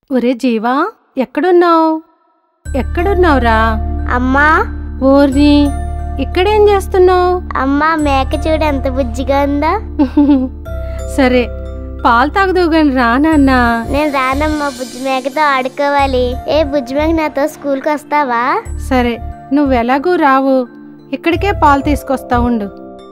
ఒరే జీవా ఎక్కడున్నావు ఎక్కడున్నావురా అమ్మా ఓర్ని ఇక్కడేం చేస్తున్నావు అమ్మా మేక చూడు ఎంత బుజ్జిగా ఉందా సరే పాలు తాగుదువు గాని రా నాన్న నేను రానమ్మా బుజ్జి మేకతో ఆడుకోవాలి ఏ బుజ్జి మేక నాతో స్కూల్కి వస్తావా సరే నువ్వెలాగూ రావు ఇక్కడికే పాలు తీసుకొస్తా ఉండు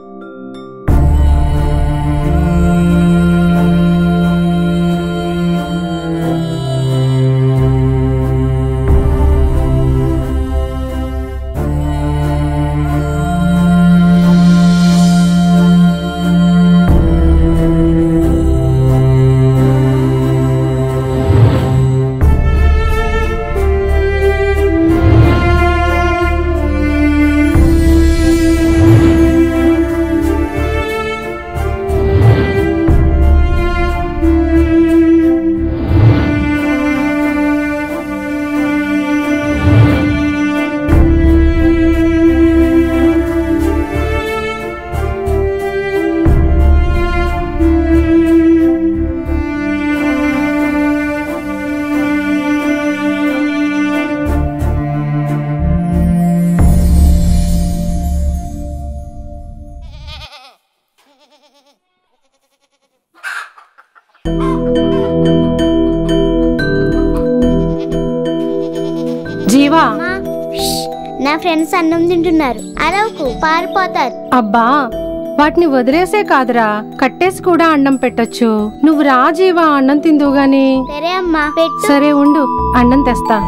జీవా అమ్మా, ష్, నా ఫ్రెండ్స్ అన్నం తింటున్నారు అరవకు పారిపోతారు అబ్బా వాటిని వదిలేసే కాదురా కట్టేసి కూడా అన్నం పెట్టొచ్చు నువ్వు రా జీవా అన్నం తిందువు గాని సరే అమ్మా పెట్టు సరే ఉండు అన్నం తెస్తా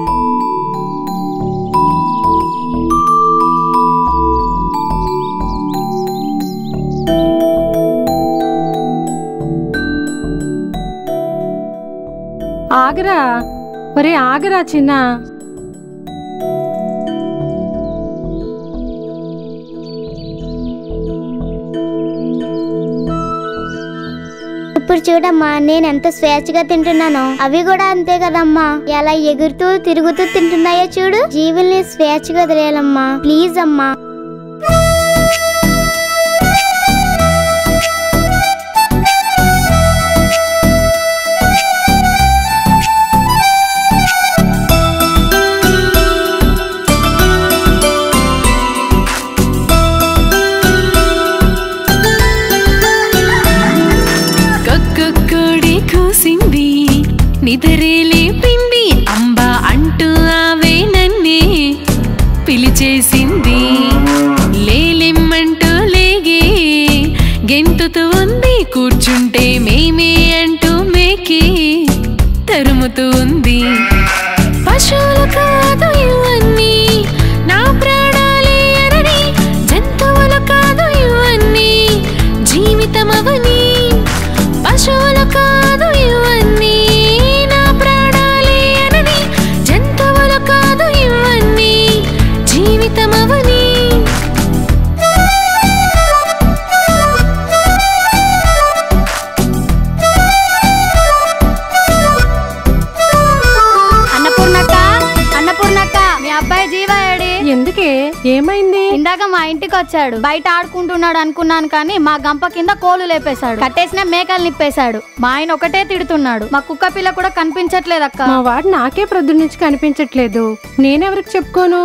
ఆగరా ఒరే ఆగరా చిన్న ఇప్పుడు చూడమ్మా నేను ఎంత స్వేచ్ఛగా తింటున్నానో అవి కూడా అంతే కదమ్మా ఎలా ఎగురుతూ తిరుగుతూ తింటున్నాయో చూడు జీవుల్ని స్వేచ్ఛగా వదిలేయాలమ్మా ప్లీజ్ అమ్మా కొక్కొక్కడి కూసింది నిదరే లేపింది అంబా అంటూ ఆవే నన్నే పిలిచేసింది లేలెమ్మంటూ లేగే గెంతుతూ ఉంది కూర్చుంటే మేమే అంటూ మేకి తరుముతూ ఉంది పశువులు కాదు ఇవన్నీ నా ప్రాణాలే అనని జంతువులు కాదు ఇవన్నీ జీవితమవని పశువులు కాదు ఇవన్నీ నా ప్రాణాలే అనని జంతువులు కాదు ఇవన్నీ జీవితమవని అన్నపూర్ణక్క అన్నపూర్ణక్క మీ అబ్బాయి జీవాయడి ఎందుకే ఏమైంది ఇందాక మా ఇంటికి వచ్చాడు బయట ఆడుకుంటున్నాడు అనుకున్నాను కానీ మా గంప కింద కోలు లేపేశాడు కట్టేసిన మేకలు నిప్పేశాడు మా ఆయన ఒకటే తిడుతున్నాడు మా కుక్క పిల్ల కూడా కనిపించట్లేదక్క మా వాడు నాకే ప్రొద్దు నుంచి కనిపించట్లేదు నేనెవరికి చెప్పుకోను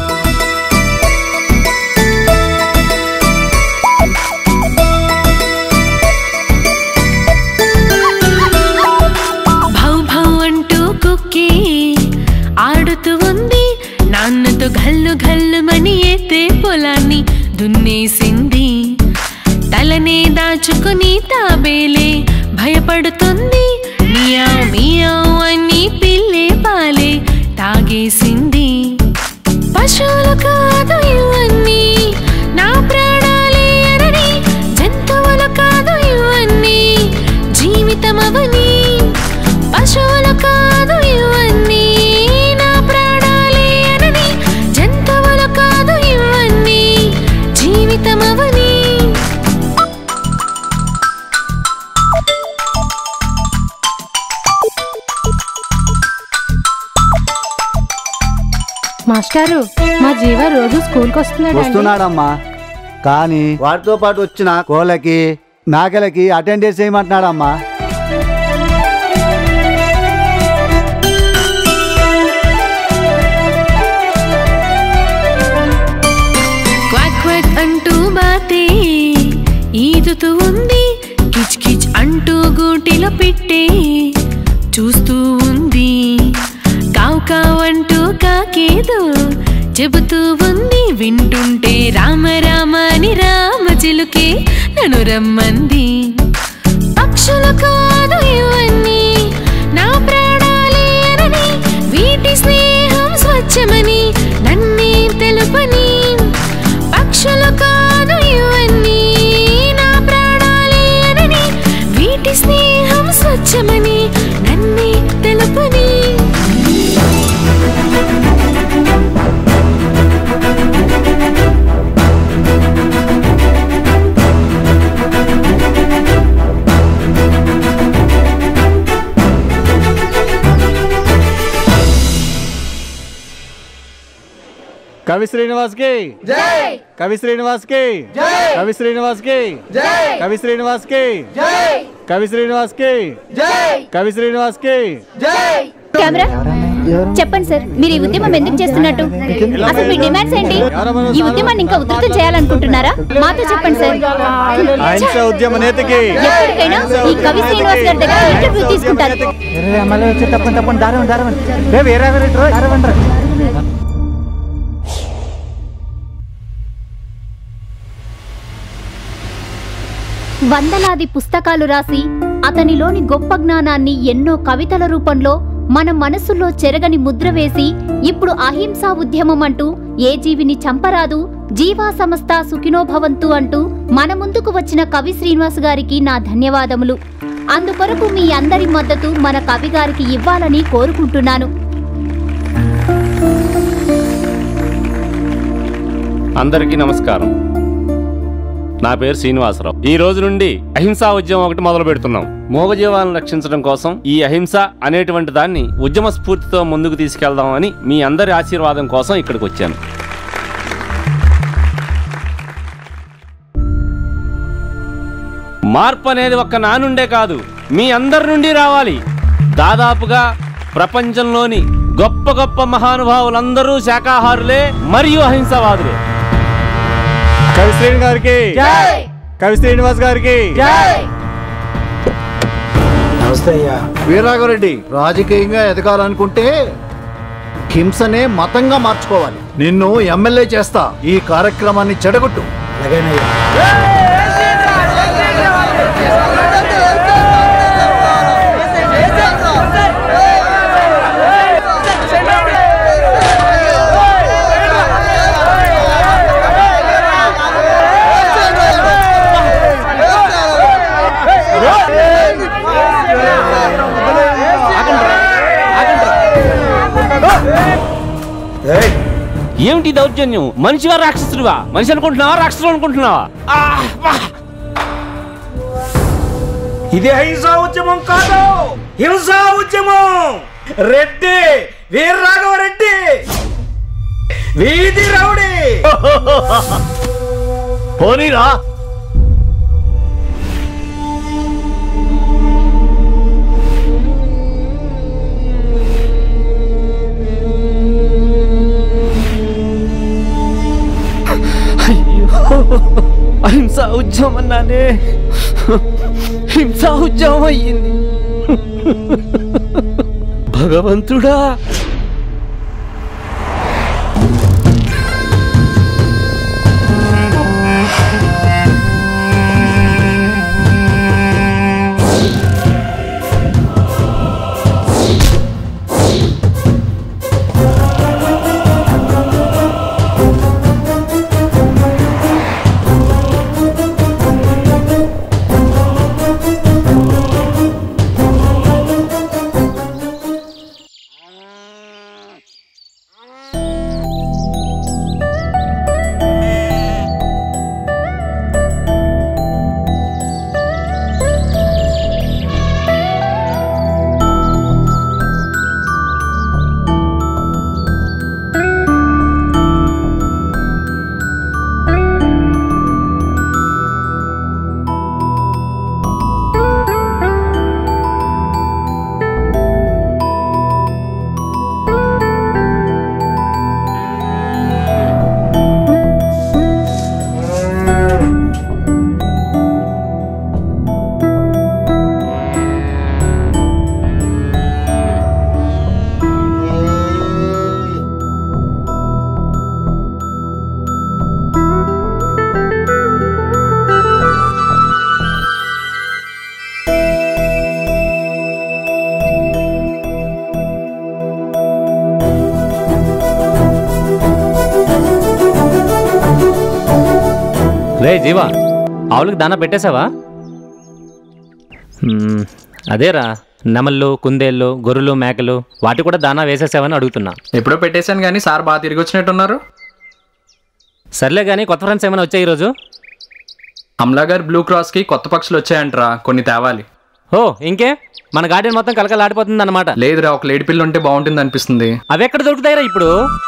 భౌ భౌ అంటూ కుక్కి ఆడుతూ ఉంది నాన్నతో గల్లు గల్లుమని ఎత్తే పొలాన్ని దున్నేసింది తలనే దాచుకుని తాబేలే భయపడుతుంది మియావ్ మియావ్ అని పిల్లే పాలే తాగేసింది పశువులు కాదు ఇవన్నీ నా ప్రాణాలే అనని జంతువులు కాదు ఇవన్నీ జీవితమవని పశువులు కాదు ఇవన్నీ నా ప్రాణాలే అనని జంతువులు కాదు ఇవన్నీ జీవితమవని మాస్టారు మా జీవ రోజు స్కూల్కి వస్తున్నాడు వస్తున్నాడమ్మా కానీ వాటితో పాటు వచ్చిన కోళ్ళకి మేకలకి అటెండెన్స్ చేయమంటున్నాడమ్మా భారత్ అంటూ బాతే ఈదుతూ ఉంది కిచ్ కిచ్ అంటూ గూటిలో పెట్టే చూస్తూ ఉంది కావు కావు అంటూ కాకేదో చెబుతూ ఉంది వింటుంటే రామ రామ అని రామ చిలుకే నన్ను రమ్మంది పక్షులు కాదు ఇవన్నీ నా ప్రాణాలేనని వీటి స్నేహం స్వచ్ఛమని నన్నే తెలుపని పక్షులు కాదు ఇవన్నీ నా ప్రాణాలేనని వీటి స్నేహం స్వచ్ఛమని నన్నే తెలుపని కవి శ్రీనివాస్ కి కవి శ్రీనివాస్ కి కవి శ్రీనివాస్ కి కవి శ్రీనివాస్ కి కవి శ్రీనివాస్ కి కవి శ్రీనివాస్ కి కెమెరా చెప్పండి సార్ మీరు ఈ ఉద్యమం ఎందుకు చేస్తున్నట్టు అసలు మీ డిమాండ్స్ ఏంటి ఈ ఉద్యమాన్ని ఇంకా ఉధృతం చేయాలనుకుంటున్నారా మాతో చెప్పండి సార్ అహింస ఉద్యమ నేతకి ఎప్పటికైనా ఈ కవి శ్రీనివాస్ గారి దగ్గర ఇంటర్వ్యూ తీసుకుంటారు ఎమ్మెల్యే వచ్చి తప్పని తప్పని దారం దారం రే వేరే వేరే దారం వందలాది పుస్తకాలు రాసి అతనిలోని గొప్ప జ్ఞానాన్ని ఎన్నో కవితల రూపంలో మన మనసుల్లో చెరగని ముద్ర వేసి ఇప్పుడు అహింసా ఉద్యమం అంటూ ఏ జీవిని చంపరాదు జీవా సమస్త సుఖినోభవంతు అంటూ మన ముందుకు వచ్చిన కవి శ్రీనివాస్ గారికి నా ధన్యవాదములు అందుకొరకు మీ అందరి మద్దతు మన కవి గారికి ఇవ్వాలని కోరుకుంటున్నాను అందరికీ నమస్కారం నా పేరు శ్రీనివాసరావు ఈ రోజు నుండి అహింసా ఉద్యమం ఒకటి మొదలు పెడుతున్నాం మూగజీవాలను రక్షించడం కోసం ఈ అహింస అనేటువంటి దాన్ని ఉద్యమ స్ఫూర్తితో ముందుకు తీసుకెళ్దామని మీ అందరి ఆశీర్వాదం కోసం ఇక్కడికి వచ్చాను మార్పు అనేది ఒక్క నా నుండే కాదు మీ అందరి నుండి రావాలి దాదాపుగా ప్రపంచంలోని గొప్ప గొప్ప మహానుభావులందరూ శాకాహారులే మరియు అహింసావాదులే కవి శ్రీని గారికి కవి శ్రీనివాస్ గారికి నమస్తే అయ్యా వీరరాఘవరెడ్డి రాజకీయంగా ఎదగాలనుకుంటే హింసనే మతంగా మార్చుకోవాలి నిన్ను ఎమ్మెల్యే చేస్తా ఈ కార్యక్రమాన్ని చెడగొట్టు అలాగేనయ్యా ఏయ్, ఏమిటి ఈ దౌర్జన్యం మనిషివా రాక్షసుడివా మనిషి అనుకుంటున్నావా రాక్షసుడు అనుకుంటున్నావా ఆ, వా! ఇది అహింసా ఉద్యమం కాదు హింసా ఉద్యమం రెడ్డి వీరరాఘవ రెడ్డి వీధి రౌడీ పోనీరా అహింసా ఉద్యమం అన్నానే హింసా ఉద్యమం అయ్యింది భగవంతుడా రే జీవా ఆవులకు దానా పెట్టేశావా మ్మ్, అదేరా నెమళ్ళు కుందేళ్ళు గొర్రెలు మేకలు వాటి కూడా దానా వేసేసావని అడుగుతున్నా ఎప్పుడో పెట్టేశాను కానీ సార్ బాగా తిరిగి వచ్చినట్టున్నారు సర్లే కానీ కొత్త ఫ్రెండ్స్ ఏమైనా వచ్చాయి ఈరోజు అమలా గారు బ్లూ క్రాస్కి కొత్త పక్షులు వచ్చాయంట్రా కొన్ని తేవాలి ఓ ఇంకే మన గార్డెన్ మొత్తం కలకలాడిపోతుంది అనమాట లేదురా ఒక లేడి పిల్ల ఉంటే బాగుంటుంది అనిపిస్తుంది అవి ఎక్కడ దొరుకుతాయిరా ఇప్పుడు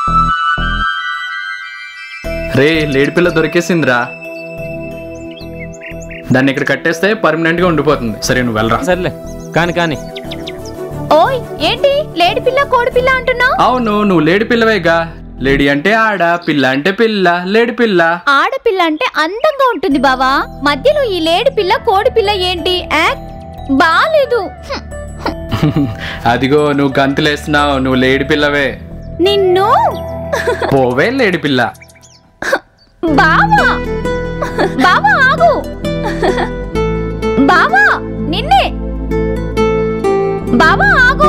రే లేడి పిల్ల దొరికేసిందిరా దాన్ని ఇక్కడ కట్టేస్తే పర్మనెంట్ గా ఉండిపోతుంది సరే నువ్వు వెళ్ళరా సర్లే కాని కాని ఓయ్ ఏంటి లేడి పిల్ల కోడి పిల్ల అంటున్నావు అవును నువ్వు లేడి పిల్లవేగా లేడీ అంటే ఆడ పిల్ల అంటే పిల్ల లేడి పిల్ల ఆడపిల్ల అంటే అందంగా ఉంటుంది బావా మధ్యలో ఈ లేడి పిల్ల కోడి పిల్ల ఏంటి యాక్? బాలేదు హ్మ్. అదిగో నువ్వు గంతులేస్తున్నావు నువ్వు లేడి పిల్లవే నిన్ను పోవే లేడి పిల్ల బావా బావా ఆగు బావా నిన్నే బావా ఆగు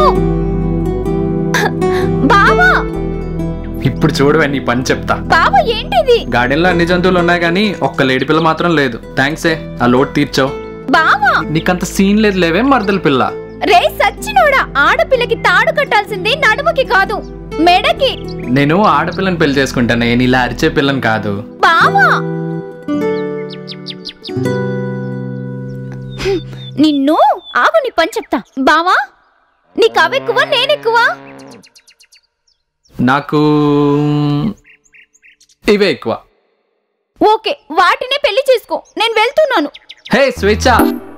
బావా ఇప్పుడు చూడవే నీ పని చెప్తా బావా ఏంటిది గార్డెన్ లో అన్ని జంతువులు ఉన్నాయి కానీ ఒక్క లేడి పిల్ల మాత్రం లేదు థ్యాంక్సే ఆ లోటు తీర్చావు బావా నీకంత సీన్ లేదు లేవే మరదల పిల్ల రే సచ్చినోడా ఆడపిల్లకి తాడు కట్టాల్సింది నడుముకి కాదు మెడకి నేను ఆడపిల్లని పెళ్లి చేసుకుంటాను నేను ఇలా అరిచే పిల్లని కాదు బావా హ్మ్, నిన్ను ఆగు నీ పని చెప్తా బావా నీకు అవెక్కువ నేనెక్కువ నాకు ఇవే ఎక్కువ ఓకే వాటినే పెళ్లి చేసుకో నేను వెళ్తున్నాను హే స్వేచ్ఛ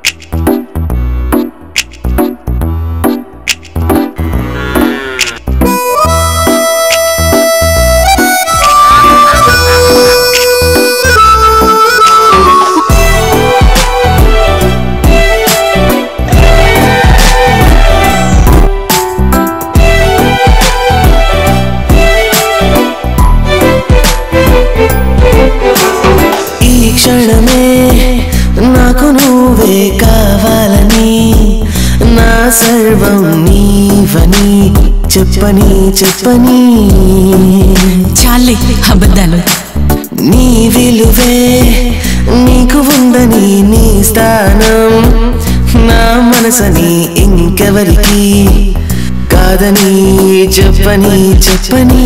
ఈ క్షణమే నాకు నువ్వే కావాలని నా సర్వం నీవని చెప్పని చెప్పని చాలే అబద్ధాలు నీ విలువే నీకు ఉందని నీ స్థానం నా మనసని ఇంకెవరికి కాదని చెప్పని చెప్పని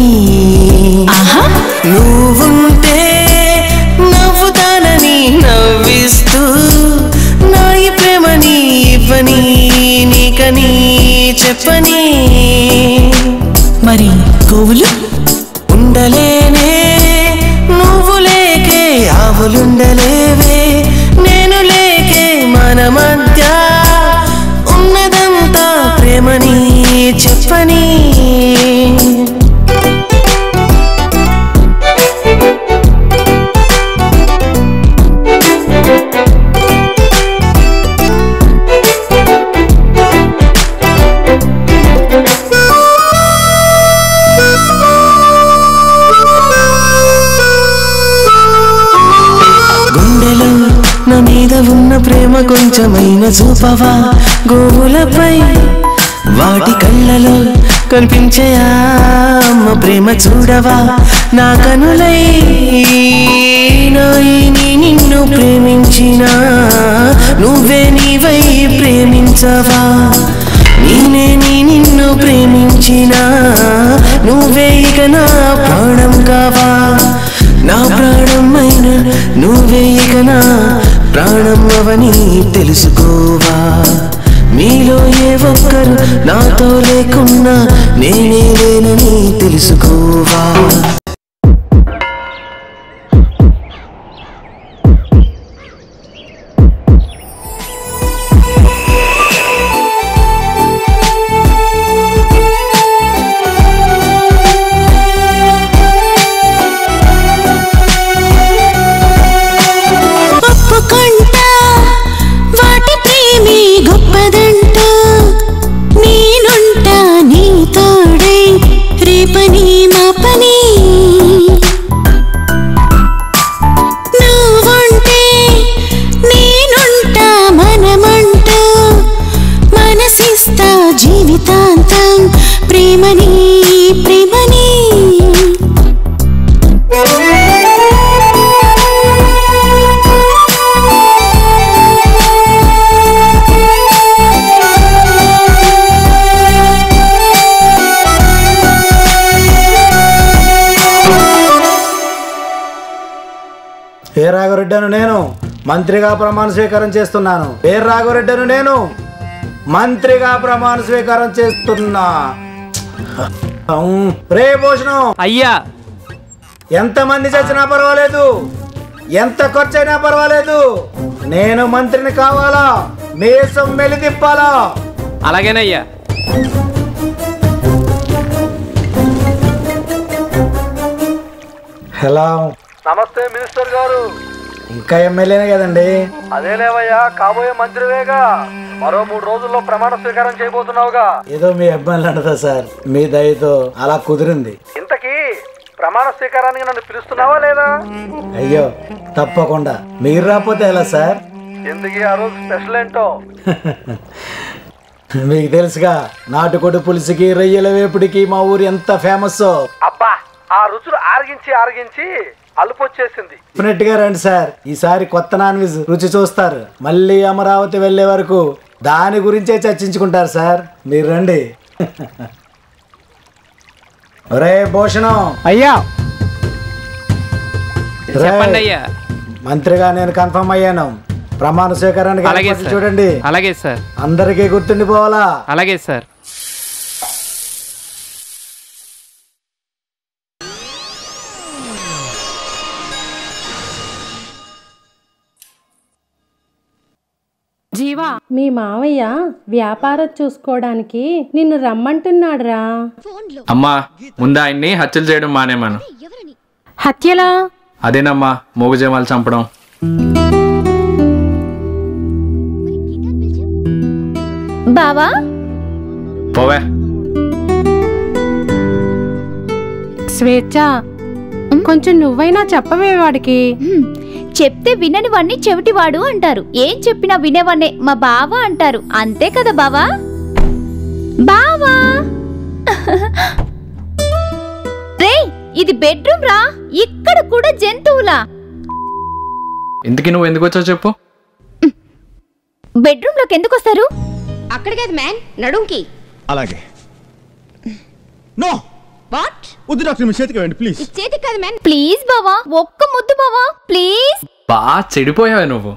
నువ్వుంటే నవ్వుతానని నవ్విస్తూ నా ఈ ప్రేమని ఇవ్వని నీకని చెప్పని మరి గోవులు ఉండలేనే నువ్వు లేకే ఆవులుండలేవే నేను లేకే మన మధ్య ఉన్నదంతా ప్రేమని చెప్పని గుండెలో నా మీద ఉన్న ప్రేమ కొంచెమైన చూపవా గోవులపై వాటి కళ్ళలో కనిపించే ఆ అమ్మ ప్రేమ చూడవా నా కనులై నాయని నిన్ను ప్రేమించిన నువ్వే నీవై ప్రేమించవా నేనే నీ నిన్ను ప్రేమించిన నువ్వే ఇక నా ప్రాణం కావా నా ప్రాణమైన నువ్వే ఇక నా ప్రాణం అవని తెలుసుకోవా మీలో ఏ ఒక్కరు నాతో లేకున్నా నేనే లేనని తెలుసుకోవా ఒప్పుకుంటా వాటి ప్రేమి గొప్పదంట నేనుంటా నీ తోడై రేపని మా పని నువ్వుంటే నేనుంటా మనమంటూ మనసిస్తా జీవితాంతం ప్రేమని ప్రేమని ఏ రాఘవరెడ్డను నేను మంత్రిగా ప్రమాణ స్వీకారం చేస్తున్నాను ఏ రాఘవరెడ్డను నేను మంత్రిగా ప్రమాణ స్వీకారం చేస్తున్నా అవును. రే భూషణం అయ్యా ఎంతమంది చచ్చినా పర్వాలేదు ఎంత ఖర్చు అయినా పర్వాలేదు నేను మంత్రిని కావాలా మీసం మెలిదిప్పాలా అలాగేనయ్యా హలో నమస్తే మినిస్టర్ గారు ఇంకా ఎమ్మెల్యేనే కదండి అదేలేవయ్యా కాబోయే మంత్రివేగా మరో మూడు రోజుల్లో ప్రమాణ స్వీకారం చేయబోతున్నావుగా ఏదో మీ అబ్బాయిలు అంటదా సార్ మీ దయతో అలా కుదిరింది ఇంతకీ ప్రమాణ స్వీకారానికి నన్ను పిలుస్తున్నావా లేదా అయ్యో తప్పకుండా మీరు రాకపోతే ఎలా సార్ ఎందుకు ఆ రోజు స్పెషల్ ఏంటో మీకు తెలుసుగా నాటుకోడి పులుసుకి రొయ్యల వేపుడికి మా ఊరు ఎంత ఫేమస్ అబ్బా ఆ రుచులు ఆరగించి ఆరగించి అలుపు వచ్చేసింది డెఫినెట్ గా రండి సార్ ఈసారి కొత్త నాన్ వెజ్ రుచి చూస్తారు మళ్ళీ అమరావతి వెళ్ళే వరకు దాని గురించే చర్చించుకుంటారు సార్ మీరు రండి ఒరే భూషణం అయ్యా రే, చెప్పండి అయ్యా మంత్రిగా నేను కన్ఫర్మ్ అయ్యాను ప్రమాణ స్వీకారానికి అలాగే ఏర్పాట్లు సార్. చూడండి అలాగే సార్ అందరికీ గుర్తుండిపోవాలా అలాగే సార్ జీవా మీ మావయ్య వ్యాపారం చూసుకోవడానికి నిన్ను రమ్మంటున్నాడురా అమ్మా ముందు ఆయన్ని హత్యలు చేయడం మానేమాను హత్యలా అదేనమ్మా మూగజేమాలు చంపడం బావా పోవే స్వేచ్ఛ కొంచెం నువ్వైనా చెప్పవే వాడికి చెప్తే వినని వాణ్ణి చెవిటివాడు అంటారు ఏం చెప్పినా వినేవాణ్ణే మా బావ అంటారు అంతే కదా బావా బావా రేయ్ ఇది బెడ్రూమ్ రా ఇక్కడ కూడా జంతువులా ఇంతకీ నువ్వు ఎందుకు వచ్చావు చెప్పు బెడ్రూమ్ లోకి ఎందుకు వస్తారు అక్కడ కాదు మ్యాన్ నడుంకి అలాగే నో వాట్ వద్దు డాక్టర్ మీ చేతికి ఇవ్వండి ప్లీజ్ చేతి కాదు మ్యాన్ ప్లీజ్ బావా ఒక్క ముద్దు బావా ప్లీజ్ బా చెడిపోయావే నువ్వు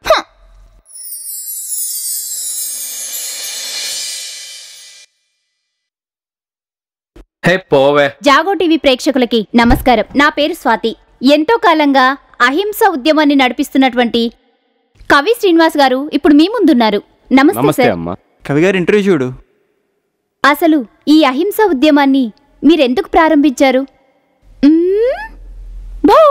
హే పోవే జాగో టీవీ ప్రేక్షకులకి నమస్కారం నా పేరు స్వాతి ఎంతో కాలంగా అహింస ఉద్యమాన్ని నడిపిస్తున్నటువంటి కవి శ్రీనివాస్ గారు ఇప్పుడు మీ ముందున్నారు నమస్తే నమస్తే సార్ అమ్మా కవి గారు ఇంటర్వ్యూ చూడు అసలు ఈ అహింస ఉద్యమాన్ని మీరెందుకు ప్రారంభించారు మ్మ్? భో!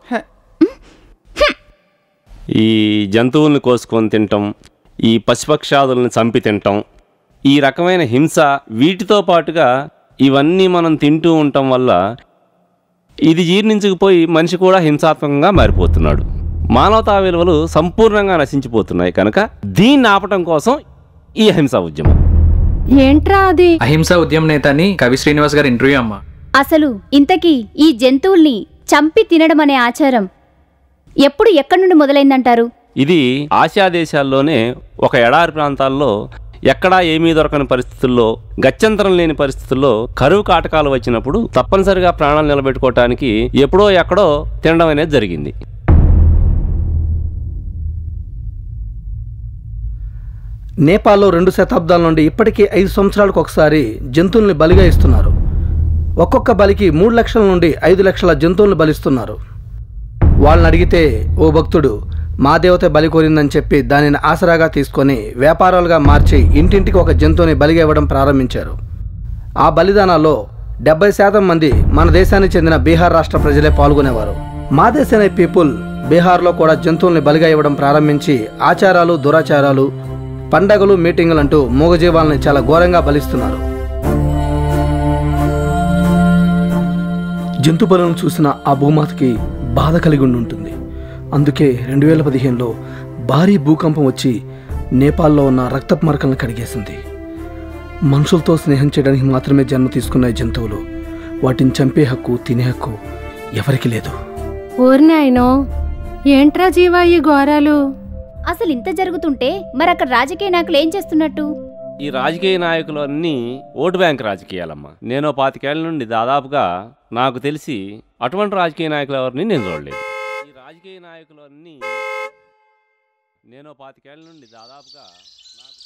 ఈ జంతువుల్ని కోసుకొని తినటం ఈ పశుపక్షాదులను చంపి తినటం ఈ రకమైన హింస వీటితో పాటుగా ఇవన్నీ మనం తింటూ ఉండటం వల్ల ఇది జీర్ణించకపోయి మనిషి కూడా హింసాత్మకంగా మారిపోతున్నాడు మానవతా విలువలు సంపూర్ణంగా నశించిపోతున్నాయి కనుక దీన్ని ఆపటం కోసం ఈ అహింసా ఉద్యమం ఏంట్రా అది అహింస ఉద్యమ నేత అని కవి శ్రీనివాస్ గారి ఇంటర్వ్యూ అమ్మా అసలు ఇంతకీ ఈ జంతువుల్ని చంపి తినడం అనే ఆచారం ఎప్పుడు ఎక్కడి నుండి మొదలైందంటారు ఇది ఆసియా దేశాల్లోనే ఒక ఎడారి ప్రాంతాల్లో ఎక్కడా ఏమీ దొరకని పరిస్థితుల్లో గత్యంతరం లేని పరిస్థితుల్లో కరువు కాటకాలు వచ్చినప్పుడు తప్పనిసరిగా ప్రాణాలు నిలబెట్టుకోవటానికి ఎప్పుడో ఎక్కడో తినడం అనేది జరిగింది నేపాల్లో రెండు శతాబ్దాల నుండి ఇప్పటికీ ఐదు సంవత్సరాలకు ఒకసారి జంతువుల్ని బలిగా ఇస్తున్నారు ఒక్కొక్క బలికి మూడు లక్షల నుండి ఐదు లక్షల జంతువులను బలిస్తున్నారు వాళ్ళని అడిగితే ఓ భక్తుడు మా దేవత బలి కోరిందని చెప్పి దానిని ఆసరాగా తీసుకొని వ్యాపారాలుగా మార్చి ఇంటింటికి ఒక జంతువుని బలిగా ఇవ్వడం ప్రారంభించారు ఆ బలిదానాల్లో డెబ్బై శాతం మంది మన దేశానికి చెందిన బీహార్ రాష్ట్ర ప్రజలే పాల్గొనేవారు మా దేశనే పీపుల్ బీహార్లో కూడా జంతువుల్ని బలిగా ఇవ్వడం ప్రారంభించి ఆచారాలు దురాచారాలు పండగలు మీటింగులు అంటూ మూగజీవాలని చాలా ఘోరంగా బలిస్తున్నారు జంతు బలను చూసిన ఆ భూమాతకి బాధ కలిగి ఉండి ఉంటుంది అందుకే రెండు వేల పదిహేనులో భారీ భూకంపం వచ్చి నేపాల్లో ఉన్న రక్తపు మరకలను కడిగేసింది మనుషులతో స్నేహం చేయడానికి మాత్రమే జన్మ తీసుకున్న ఈ జంతువులు వాటిని చంపే హక్కు తినే హక్కు ఎవరికి లేదు ఊరినాయనో ఏంట్రా జీవా ఈ ఘోరాలు అసలు ఇంత జరుగుతుంటే మరి అక్కడ రాజకీయ నాయకులు ఏం చేస్తున్నట్టు ఈ రాజకీయ నాయకులు అన్నీ ఓటు బ్యాంక్ రాజకీయాలమ్మా నేను పాతికేళ్ల నుండి దాదాపుగా నాకు తెలిసి అటువంటి రాజకీయ నాయకులు ఎవరిని నేను చూడలేదు రాజకీయ నాయకులు అన్నీ నేను పాతికేళ్ల నుండి దాదాపుగా నాకు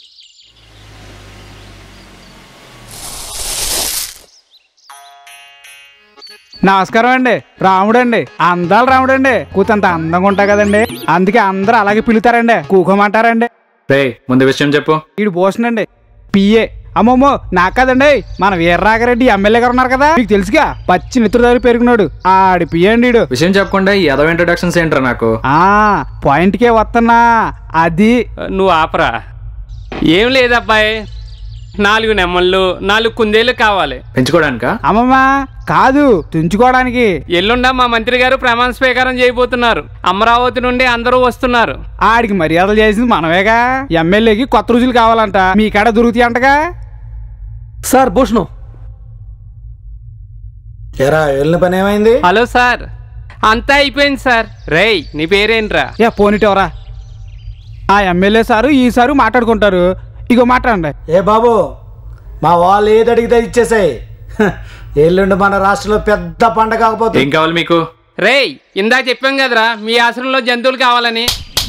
నమస్కారం అండి రాముడు అండి అందాలు రాముడు అండి కూతంత అందంగా ఉంటా కదండి అందుకే అందరూ అలాగే పిలుతారండి కూకోమంటారండి రే ముందు విషయం చెప్పు ఈడు భూషణ్ అండి పిఏ అమ్మమ్మో నాకు కదండి మన వీర్రాఘరెడ్డి ఎమ్మెల్యే గారు ఉన్నారు కదా మీకు తెలుసుగా పచ్చి నిద్ర దగ్గర పెరుగున్నాడు ఆడి పిఏ అండి ఈడు విషయం చెప్పకుండా ఈ ఎదవ ఇంట్రొడక్షన్స్ ఏంట్రా నాకు ఆ పాయింట్కే వస్తున్నా అది నువ్వు ఆపరా ఏం లేదబ్బాయి నాలుగు నెమ్మళ్ళు నాలుగు కుందేళ్ళు కావాలి పెంచుకోవడానికా అమ్మమ్మ కాదు తుంచుకోవడానికి ఎల్లుండా మా మంత్రి గారు ప్రమాణ స్వీకారం చేయబోతున్నారు అమరావతి నుండి అందరూ వస్తున్నారు ఆడికి మర్యాదలు చేసింది మనమేగా ఎమ్మెల్యేకి కొత్త రుజులు కావాలంట మీ కాడ దొరుకుతాయి అంటగా సార్ భూషణం ఎరా వెళ్ళిన పని ఏమైంది హలో సార్ అంతా అయిపోయింది సార్ రేయ్ నీ పేరేంట్రా ఏ పోనీటెవరా ఆ ఎమ్మెల్యే సారు ఈ సారు మాట్లాడుకుంటారు ఇగో మాట్లాడండి ఏ బాబు మా వాళ్ళు ఏది అడిగితే ఇచ్చేసాయి ఎల్లుండి మన రాష్ట్రంలో పెద్ద పండగ కాకపోతే ఏం కావాలి మీకు రేయ్ ఇందా చెప్పాం కదరా మీ ఆశ్రమంలో జంతువులు కావాలని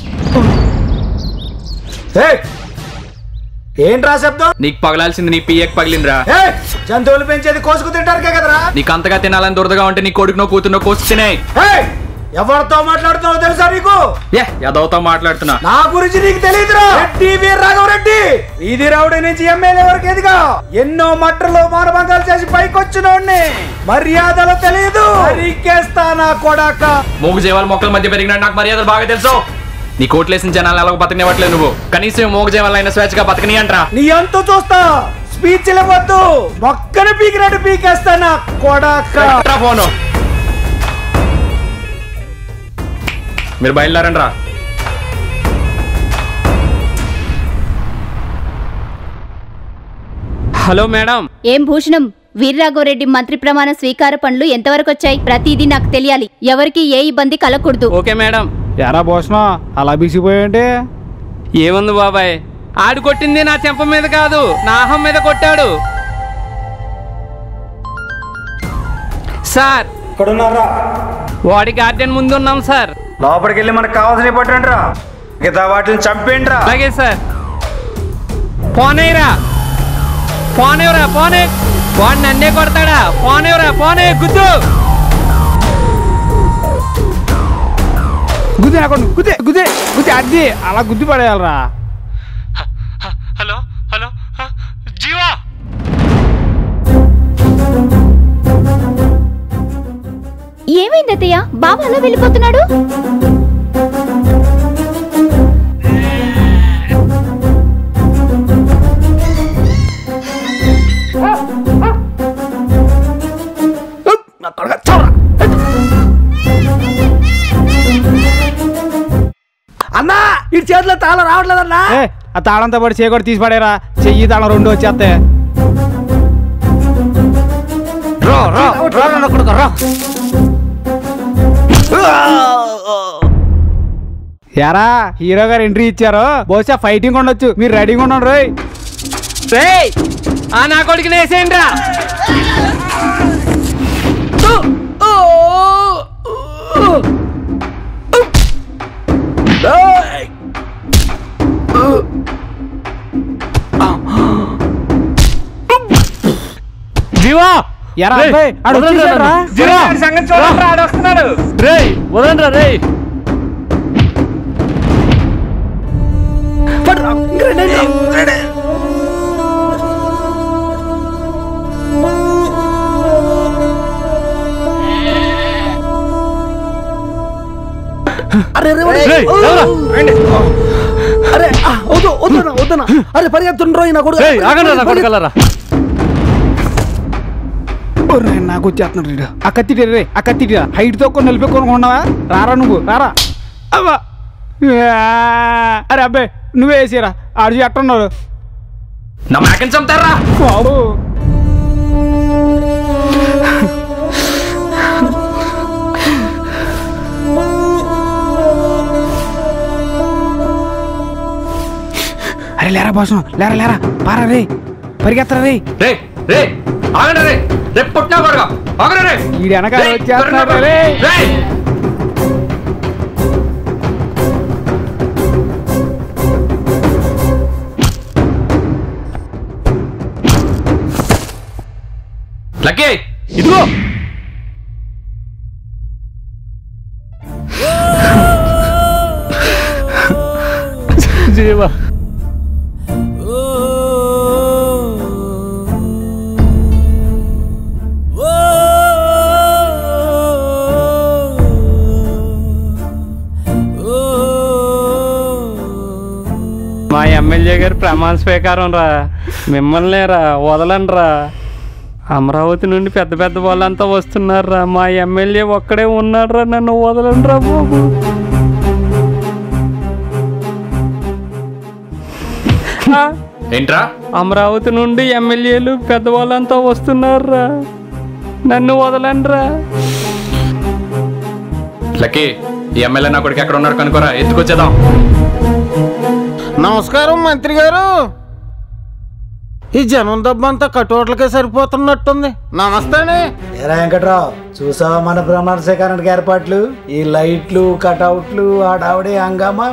ఏయ్! ఏంట్రా శబ్దం నీకు పగలాల్సింది నీ పియ్యకి పగిలిందిరా ఏయ్! జంతువులు పెంచేది కోసుకు తింటారు కదరా నీకు అంతగా తినాలని దురదగా ఉంటే నీ కొడుకునో కూతురునో కోసి తినే ఏయ్! ఎవరితో మాట్లాడుతున్నావు తెలుసా నీకు ఏ ఎదవతో మాట్లాడుతున్నా నా గురించి నీకు తెలియదురా రెడ్డి వీర్రాఘవ రెడ్డి ఇది రౌడీ నుంచి ఎమ్మెల్యే వరకు ఎదిగా ఎన్నో మట్టలు మానభంగాలు చేసి పైకొచ్చినోడ్ని మర్యాదలు తెలియదు నరికేస్తా నా కొడాక మూగు జీవాల మొక్కల మధ్య పెరిగిన నాకు మర్యాదలు బాగా తెలుసు నీ కోట్లేసిన జనాలు ఎలా బతకనివ్వట్లేదు నువ్వు కనీసం మూగ జీవాలైన స్వేచ్ఛగా బతకని అంటరా నీ అంతు చూస్తా స్పీచ్ ఇవ్వద్దు మొక్కని పీకినట్టు పీకేస్తా నా కొడాక ఫోను మీరు బయలుదేరండి రా హలో మేడం ఏం భూషణం వీర్రాఘవరెడ్డి మంత్రి ప్రమాణ స్వీకార పనులు ఎంతవరకు వచ్చాయి ప్రతిదీ నాకు తెలియాలి ఎవరికి ఏ ఇబ్బంది కలగకూడదు ఓకే మేడం ఎరా భూషణం అలా బిసిపోయాయంటే ఏముంది బాబాయ్ ఆడు కొట్టింది నా చెంప మీద కాదు నా అహం మీద కొట్టాడు సార్ ఇక్కడున్నారా వాడి గార్డెన్ ముందు ఉన్నాం సార్ లోపలికి వెళ్ళి మనకు కావాల్సిన పట్టండి రా మిగతా వాటిని చంపేండి రా అలాగే సార్ పోనేరా పోనేవరా పోనే వాడు నన్నే కొడతాడా పోనేవరా పోనే గుద్దు గుద్ది నాకొండు గుద్ది గుద్ది గుద్ది అది అలా గుద్ది పడేయాలరా హలో హలో జీవా ఏమైంది అత్తయ్య బావ అలా వెళ్ళిపోతున్నాడు అన్నా ఇటు చేతిలో తాళం రావట్లేదన్నా ఏ ఆ తాళంతో పాటు చేయకూడదు తీసి పడేరా చెయ్యి తాళం రెండు వచ్చేస్తాయి రా రా రా నా కొడుకు రా యారా హీరో గారు ఎంట్రీ ఇచ్చారు బహుశా ఫైటింగ్ ఉండొచ్చు మీరు రెడీగా ఉండండి రోయ్ రేయ్ ఆ నా కొడుకుని వేసేయండి రా జీవా ఎరా రేయ్, అబ్బాయి, ఆడు వదలండి వచ్చేసాడు రా. నన్ను. జీవా సంగతి చూడండి ఆడు వస్తున్నాడు రేయ్ వదలండి రేయ్ అరే అరే వాడు- రేయ్, ఓ! లేవరా, అరే ఆ, వద్దు వద్దనా వద్దనా అరే పరిగెత్తుండ్రో నా కొడుకు రేయ్ ఆగండి నా కొడుకలరా ఒర్రే, నాకు వచ్చేస్తున్నాడు వీడు. ఆ కత్తి రే ఆ కత్తి హైట్ తో కొన్ని నిలిపి ఉన్నావా రారా నువ్వు రారా అవ్వా ఆ, అరే అబ్బాయి నువ్వే వేసిరా ఆడు ఎట్టున్నాడు నా మేకని చంపుతారా బాబు అరే లేరా బాసం లేరా లేరా పారా రే పరిగెత్తరా రే రే రే ఆగండి రే రే పుట్టినా కొడగా ఆగండి రే ఈడు వెనక రేయ్, వచ్చేస్తున్నాడు త్వరగా రే రేయ్. లక్కీ ఇదిగో జీవా మా ఎమ్మెల్యే గారి ప్రమాణ స్వీకారం రా మిమ్మల్ని రా వదలండి రా అమరావతి నుండి పెద్ద పెద్ద వాళ్ళంతా వస్తున్నారా మా ఎమ్మెల్యే ఒక్కడే ఉన్నాడు రా నన్ను వదలండి రా బాబు ఆ, ఏంట్రా అమరావతి నుండి ఎమ్మెల్యేలు పెద్దవాళ్ళంతా వస్తున్నారా నన్ను వదలండి రా లక్కీ ఈ ఎమ్మెల్యే నా కొడుకు ఎక్కడ ఉన్నాడు కనుకోరా ఎత్తుకొచ్చేద్దాం నమస్కారం మంత్రి గారు ఈ జనం దబ్బంతా కటోట్లకే సరిపోతున్నట్టుంది నమస్తే ఏరా వెంకట్రావు చూసావా మన ప్రమాణ స్వీకారానికి ఏర్పాట్లు ఈ లైట్లు కటౌట్లు ఆడావిడే హంగామా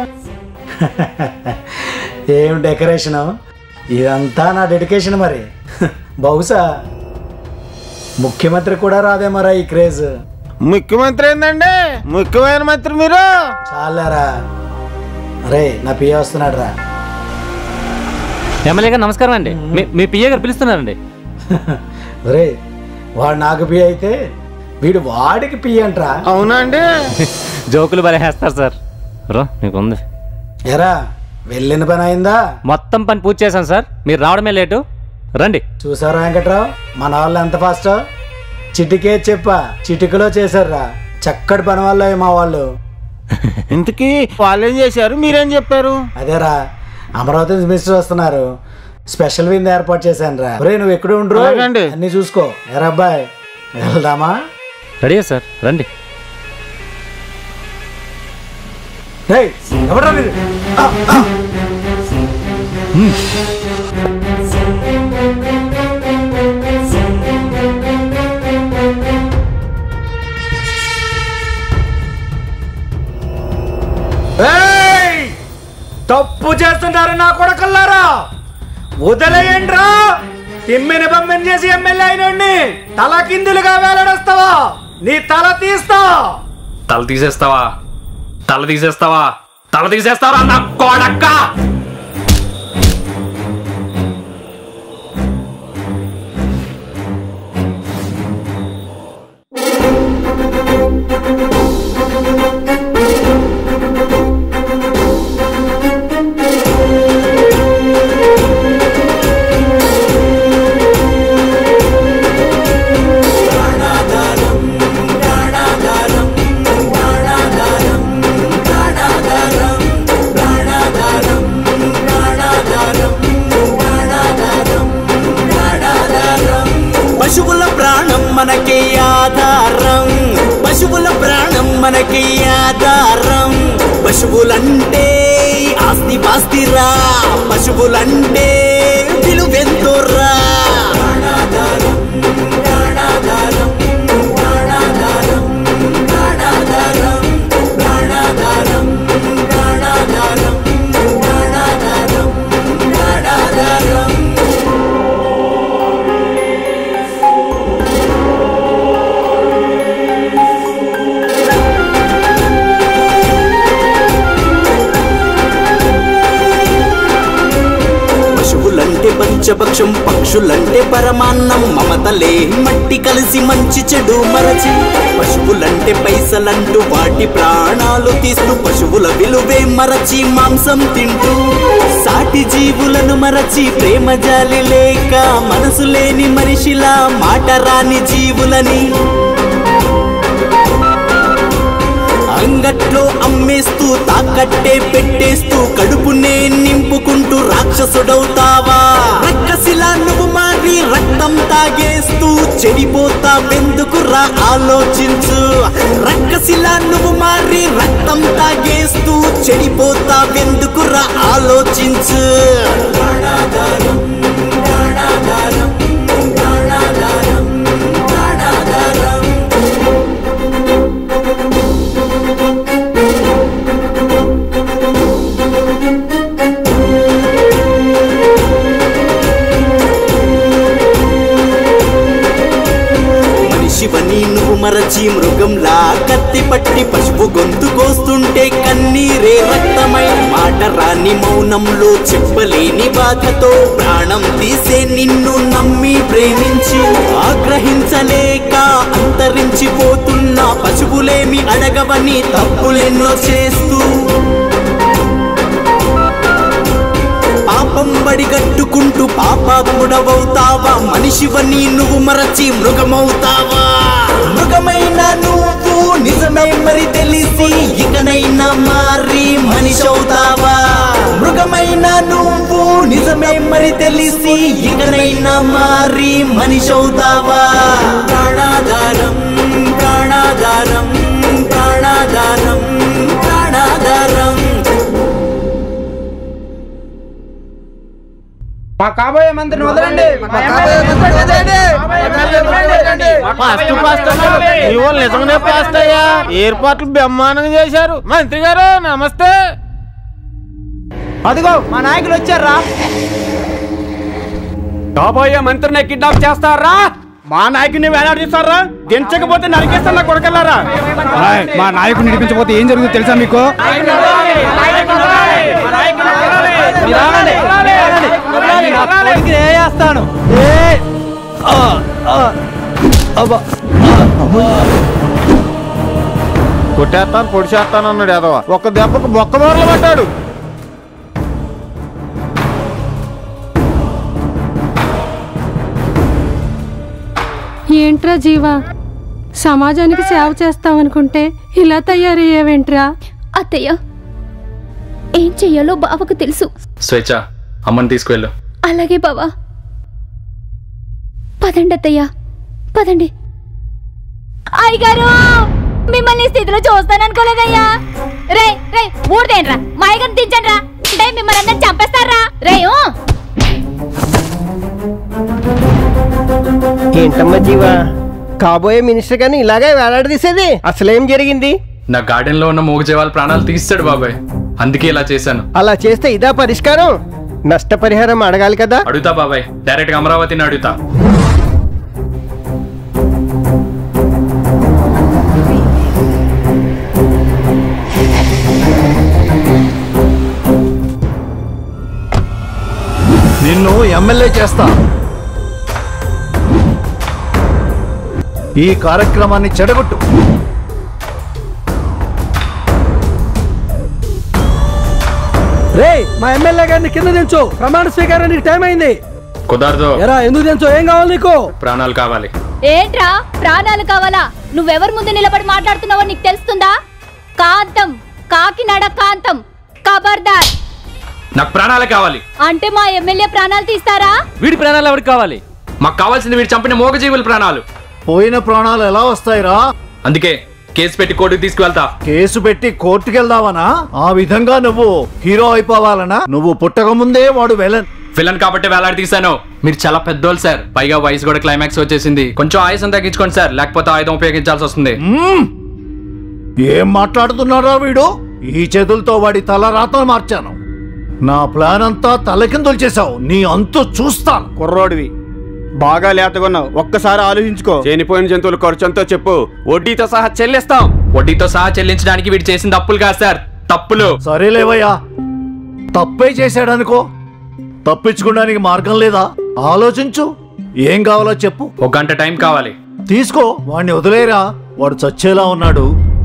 ఏం డెకరేషన్ ఇదంతా నా డెడికేషన్ మరి బహుశా ముఖ్యమంత్రి కూడా రాదేమరా ఈ క్రేజ్ ముఖ్యమంత్రి ఏందండి ముఖ్యమైన మంత్రి మీరు చాలారా అరే నా పియ వస్తున్నాడు రా ఎమ్మెల్యే గారు నమస్కారం అండి మీ- మీ పిఏ గారు పిలుస్తున్నారండి ఒరే వాడు నాకు పియ అయితే వీడు వాడికి పియ అంట్రా అవునండి జోకులు భలే వేస్తారు సార్ రో మీకు ఉంది ఎరా వెళ్ళిన పని అయిందా మొత్తం పని పూర్తి చేశాను సార్ మీరు రావడమే లేటు రండి చూసారా వెంకట్రావు మన వాళ్ళు ఎంత ఫాస్ట్ చిటికే చెప్పా చిటికలో చేశారురా చక్కటి పని వల్ల మా వాళ్ళు ఇంతకీ వాళ్ళేం చేశారు మీరేం చెప్పారు అదేరా అమరావతి నుంచి మినిస్టర్ వస్తున్నారు స్పెషల్ విందు ఏర్పాటు చేశాను రా ఒరే నువ్వు ఎక్కడ ఉండరు అలాగండి. అన్ని చూసుకో ఎరా అబ్బాయి వెళ్దామా రెడీయా సార్ రండి రేయ్, ఎవడ్రా వీడు? ఆ, ఆ. ఏయ్! తప్పు చేస్తుంటారు నా కొడకల్లారా వదిలేయండ్రా తిమ్మిని బమ్మిని చేసి ఎమ్మెల్యే అయినండి తల కిందులుగా వేలాడొస్తావా నీ తల తీస్తా తల తీసేస్తావా తల తీసేస్తావా తల తీసేస్తావా నా కొడక్క పశువుల ప్రాణం మనకి ఆధారం పశువుల ప్రాణం మనకి ఆధారం పశువులంటే ఆస్తి పాస్తిరా పశువులంటే విలువెంతోరా పశువులంటే పంచపక్షం పక్షులంటే పరమాన్నం మమతలే మట్టి కలిసి మంచి చెడు మరచి పశువులంటే పైసలంటూ వాటి ప్రాణాలు తీస్తూ పశువుల విలువే మరచి మాంసం తింటూ సాటి జీవులను మరచి ప్రేమ జాలి లేక మనసు లేని మనిషిలా మాట రాని జీవులని అంగట్లో అమ్మేస్తూ తాకట్టే పెట్టేస్తూ కడుపునే నింపుకుంటూ రాక్షసుడవుతావా రక్కసిలా నువ్వు మారి రక్తం తాగేస్తూ చెడిపోతా వెందుకురా ఆలోచించు రక్కసిలా నువ్వు మారి రక్తం తాగేస్తూ చెడిపోతా వెందుకురా ఆలోచించు పట్టి పశువు గొంతు కోస్తుంటే కన్నీరే రక్తమై మాట రాని మౌనంలో చెప్పలేని బాధతో ప్రాణం తీసే నిన్ను నమ్మి ప్రేమించి ఆగ్రహించలేక అంతరించిపోతున్న పశువులేమి అడగవని తప్పులెన్నో చేస్తూ పాపం బడిగట్టుకుంటూ పాపాత్ముడవవుతావా మనిషివని నువ్వు మరచి మృగమవుతావా మృగమైన నువ్వు నిజమే మరి తెలిసి ఇకనైనా మారి మనిషి అవుతావా మృగమైన నువ్వు నిజమే మరి తెలిసి ఇకనైనా మారి మనిషి అవుతావా ప్రాణాధారం ప్రాణాధారం ప్రాణాధారం ప్రాణాధారం మా కాబోయే మంత్రిని వదలండి మా కాబోయే మంత్రిని వదలండి ఫస్ట్ ఫస్ట్ మీ వాళ్ళు నిజంగానే ఫాస్ట్ అయ్యా ఏర్పాట్లు బ్రహ్మాండంగా చేశారు మంత్రి గారు నమస్తే అదిగో మా నాయకులు వచ్చారా కాబోయే మంత్రిని కిడ్నాప్ చేస్తారా మా నాయకుని వేలాడదీస్తారా దించకపోతే నరికేస్తారా కొడకల్లారా మా నాయకుడు నడిపించకపోతే ఏం జరుగుతుందో తెలుసా మీకు వేస్తాను కొట్టేస్తాను పొడిచేస్తాను అన్నాడు యాదవ ఒక్క దెబ్బకు బొక్క బోర్లు పడ్డాడు ఏంట్రా జీవా సమాజానికి సేవ చేస్తామనుకుంటే ఇలా తయారయ్యావేంట్రా అత్తయ్య ఏం చెయ్యాలో బావకు తెలుసు స్వేచ్ఛ అమ్మని తీసుకువెళ్ళు అలాగే బావా పదండి అత్తయ్య పదండి అయ్యగారు మిమ్మల్ని ఈ స్థితిలో చూస్తాననుకోలేదయ్యా రే రే ఊడదేంట్రా మా అయ్యగారిని దించండి రా అంటే మిమ్మల్ని అందరిని చంపేస్తారా రే ఊ. ఏంటమ్మా జీవా కాబోయే మినిస్టర్ గాని ఇలాగే వేలాడదీసేది అసలేం జరిగింది నా గార్డెన్ లో ఉన్న మూగజీవాల ప్రాణాలు తీస్తాడు బాబాయ్ అందుకే ఇలా చేశాను అలా చేస్తే ఇదా పరిష్కారం నష్టపరిహారం అడగాలి కదా అడుగుతా బాబాయ్ డైరెక్ట్ గా అమరావతిని అడుగుతా నిన్ను ఎమ్మెల్యే చేస్తా ఈ కార్యక్రమాన్ని చెడగొట్టు రే మా ఎమ్మెల్యే గారిని కింద దించు ప్రమాణ స్వీకారానికి టైం అయింది కుదరదు ఎరా ఎందుకు దించు ఏం కావాలి నీకు ప్రాణాలు కావాలి ఏంట్రా ప్రాణాలు కావాలా నువ్వెవరి ముందు నిలబడి మాట్లాడుతున్నావో నీకు తెలుస్తుందా కాంతం కాకినాడ కాంతం ఖబర్దార్ నాకు ప్రాణాలే కావాలి అంటే మా ఎమ్మెల్యే ప్రాణాలు తీస్తారా వీడి ప్రాణాలు ఎవరికి కావాలి మాకు కావాల్సింది వీడు చంపిన మూగజీవుల ప్రాణాలు పోయిన ప్రాణాలు ఎలా వస్తాయిరా అందుకే కేసు పెట్టి కోర్టుకు తీసుకువెళ్తా కేసు పెట్టి కోర్టుకి వెళ్దావనా ఆ విధంగా నువ్వు హీరో అయిపోవాలనా నువ్వు పుట్టక ముందే వాడు వెళ్ళన్ విలన్ కాబట్టి వేలాడి తీశాను మీరు చాలా పెద్దోళ్ళు సార్ పైగా వయసు కూడా క్లైమాక్స్ వచ్చేసింది కొంచెం ఆయుసం తగ్గించుకోండి సార్ లేకపోతే ఆయుధం ఉపయోగించాల్సి వస్తుంది ఏం మాట్లాడుతున్నారా వీడు ఈ చేతులతో వాడి తల రాతలు మార్చాను నా ప్లాన్ అంతా తలకిందులు చేశావు నీ అంతు చూస్తాను కుర్రోడివి బాగా లేతగొన్నావు ఒక్కసారి ఆలోచించుకో చనిపోయిన జంతువుల ఖర్చు ఎంతో చెప్పు వడ్డీతో సహా చెల్లిస్తాం వడ్డీతో సహా చెల్లించడానికి వీడు చేసిన తప్పులు కాదు సార్ తప్పులు సరేలేవయ్యా తప్పే చేశాడనుకో తప్పించుకోవడానికి మార్గం లేదా ఆలోచించు ఏం కావాలో చెప్పు ఒక గంట టైం కావాలి తీసుకో వాడిని వదిలేరా వాడు చచ్చేలా ఉన్నాడు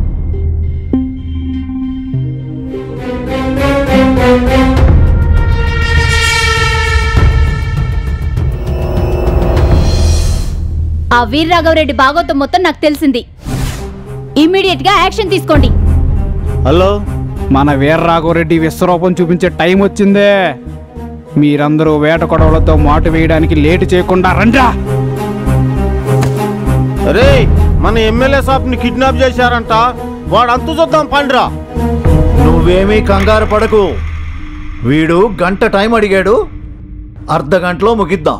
ఆ వీర్రాఘవరెడ్డి భాగవతం మొత్తం నాకు తెలిసింది ఇమ్మీడియట్ గా యాక్షన్ తీసుకోండి హలో మన వీర్రాఘవరెడ్డి విశ్వరూపం చూపించే టైం వచ్చిందే మీరందరూ వేట కొడవలతో మాటు వేయడానికి లేటు చేయకుండా రండ్రా రే మన ఎమ్మెల్యే సాబ్ ని కిడ్నాప్ చేశారంట వాడు అంతు చూద్దాం పండ్రా నువ్వేమీ కంగారు పడకు వీడు గంట టైం అడిగాడు అర్ధ గంటలో ముగిద్దాం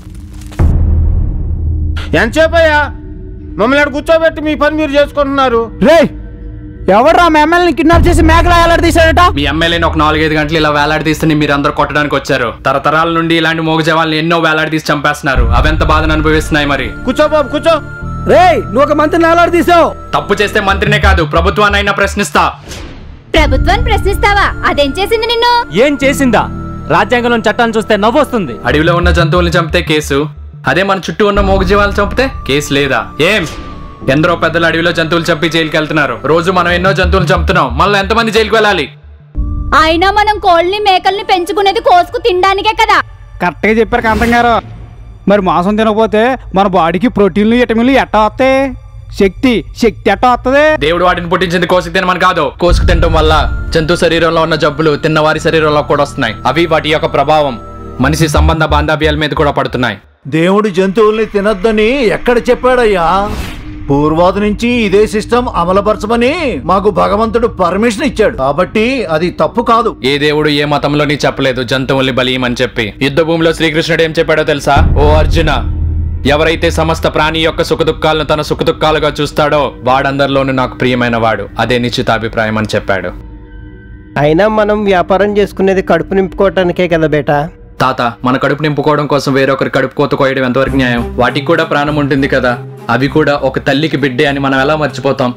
ఎంతసేపు అయ్యా మమ్మల్ని ఆడ కూర్చోబెట్టి మీ పని మీరు చేసుకుంటున్నారు రే ఎవడ్రా మా ఎమ్మెల్యేని కిడ్నాప్ చేసి మేకలా ఎలాడదీశాడట మీ ఎమ్మెల్యేని ఒక నాలుగైదు గంటలు ఇలా వేలాడదీస్తే మీరు అందరూ కొట్టడానికి వచ్చారు తరతరాల నుండి ఇలాంటి మూగజవాళ్ళని ఎన్నో వేలాడదీసి చంపేస్తున్నారు అవెంత బాధను అనుభవిస్తున్నాయి మరి కూర్చో బాబు కూర్చో రేయ్ నువ్వు ఒక మంత్రిని అలాడు తీసావు తప్పు చేస్తే మంత్రినే కాదు ప్రభుత్వాన్నైనా ప్రశ్నిస్తా ప్రభుత్వాన్ని ప్రశ్నిస్తావా అదేం చేసింది నిన్ను ఏం చేసిందా రాజ్యాంగంలోని చట్టాన్ని చూస్తే నవ్వొస్తుంది అడవిలో ఉన్న జంతువుల్ని చంపితే కేసు అదే మన చుట్టూ ఉన్న మూగజీవాలు చంపితే కేసు లేదా ఏం ఎందరో పెద్దలు అడవిలో జంతువులు చంపి జైలుకి వెళ్తున్నారు రోజు మనం ఎన్నో జంతువులు చంపుతున్నాం మళ్ళీ ఎంతమంది జైలుకి వెళ్ళాలి అయినా మనం కోళ్ళని మేకల్ని పెంచుకునేది కోసుకు తినడానికే కదా కరెక్ట్గా చెప్పారు కాంతం గారు మరి మాంసం తినకపోతే మన బాడీకి ప్రోటీన్లు విటమిన్లు ఎట్టా వస్తాయి శక్తి శక్తి ఎట్టా వస్తుంది దేవుడు వాటిని పుట్టించింది కోసుకు తినమని కాదు కోసుకు తినడం వల్ల జంతు శరీరంలో ఉన్న జబ్బులు తిన్న వారి శరీరంలో కూడా వస్తున్నాయి అవి వాటి యొక్క ప్రభావం మనిషి సంబంధ బాంధవ్యాల మీద కూడా పడుతున్నాయి దేవుడు జంతువుల్ని తినొద్దని ఎక్కడ చెప్పాడయ్యా పూర్వాది నుంచి ఇదే సిస్టమ్ అమలుపరచమని మాకు భగవంతుడు పర్మిషన్ ఇచ్చాడు కాబట్టి అది తప్పు కాదు ఏ దేవుడు ఏ మతంలోని చెప్పలేదు జంతువుల్ని బలియమని చెప్పి యుద్ధ భూమిలో శ్రీకృష్ణుడు ఏం చెప్పాడో తెలుసా ఓ అర్జున ఎవరైతే సమస్త ప్రాణి యొక్క సుఖదుఖాలను తన సుఖదుఖాలుగా చూస్తాడో వాడందరిలోనూ నాకు ప్రియమైన వాడు అదే నిశ్చితాభిప్రాయం అని చెప్పాడు అయినా మనం వ్యాపారం చేసుకునేది కడుపు నింపుకోవటానికే కదా బేటా తాత మన కడుపు నింపుకోవడం కోసం వేరొకరి కడుపు కోత కోయడం ఎంతవరకు న్యాయం వాటికి కూడా ప్రాణం ఉంటుంది కదా అవి కూడా ఒక తల్లికి బిడ్డే అని మనం ఎలా మర్చిపోతాం